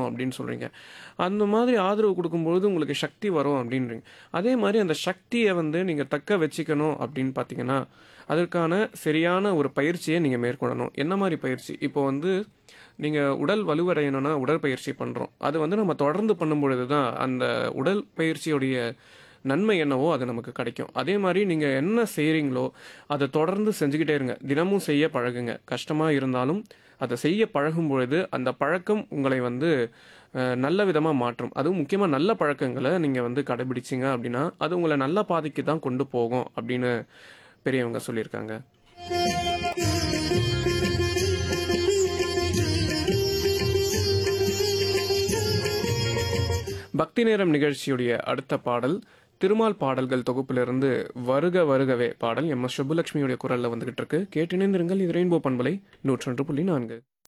அப்படின்னு சொல்கிறீங்க அந்த மாதிரி ஆதரவு கொடுக்கும்பொழுது உங்களுக்கு சக்தி வரும் அப்படின்றீங்க அதே மாதிரி அந்த சக்தியை வந்து நீங்கள் தக்க வச்சுக்கணும் அப்படின்னு பார்த்தீங்கன்னா அதற்கான சரியான ஒரு பயிற்சியை நீங்கள் மேற்கொள்ளணும் என்ன மாதிரி பயிற்சி இப்போ வந்து நீங்கள் உடல் வலுவடையணும்னா உடற்பயிற்சி பண்ணுறோம் அது வந்து நம்ம தொடர்ந்து பண்ணும் பொழுது தான் அந்த உடல் பயிற்சியுடைய நன்மை என்னவோ அது நமக்கு கிடைக்கும் அதே மாதிரி நீங்கள் என்ன செய்கிறீங்களோ அதை தொடர்ந்து செஞ்சுக்கிட்டே இருங்க தினமும் செய்ய பழகுங்க கஷ்டமாக இருந்தாலும் அதை செய்ய பழகும் பொழுது அந்த பழக்கம் உங்களை வந்து அஹ், நல்ல விதமாக மாற்றும் அதுவும் முக்கியமாக நல்ல பழக்கங்களை நீங்கள் வந்து கடைபிடிச்சிங்க அப்படின்னா அது உங்களை நல்ல பாதைக்கு தான் கொண்டு போகும் அப்படின்னு பெரியவங்க சொல்லியிருக்காங்க பக்தி நேரம் நிகழ்ச்சியுடைய அடுத்த பாடல் திருமால் பாடல்கள் தொகுப்பிலிருந்து வருக வருகவே பாடல் எம் எஸ் சுப்புலட்சுமியுடைய குரல்ல வந்துகிட்டு இருக்கு கேட்டிணைந்திருங்கள் இது ரெயின்போ பண்பலை நூற்றொன்று புள்ளி நான்கு